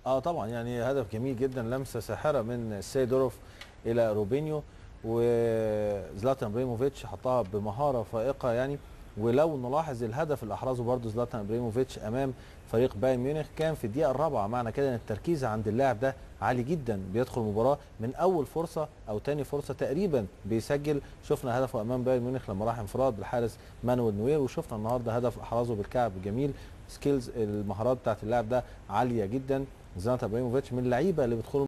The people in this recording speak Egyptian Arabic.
اه طبعا يعني هدف جميل جدا لمسه ساحره من سيدوروف الى روبينيو وزلاتان ابراهيموفيتش حطها بمهاره فائقه يعني ولو نلاحظ الهدف اللي احرزه برضه زلاتان ابراهيموفيتش امام فريق بايرن ميونخ كان في الدقيقه الرابعه معنى كده ان التركيز عند اللاعب ده عالي جدا بيدخل المباراه من اول فرصه او تاني فرصه تقريبا بيسجل شفنا هدفه امام بايرن ميونخ لما راح انفراد بالحارس مانويل نوير وشفنا النهارده هدف احرزه بالكعب جميل سكيلز المهارات بتاعت اللاعب ده عاليه جدا زلاتان ابراهيموفيتش من اللعيبه اللي بيدخلوا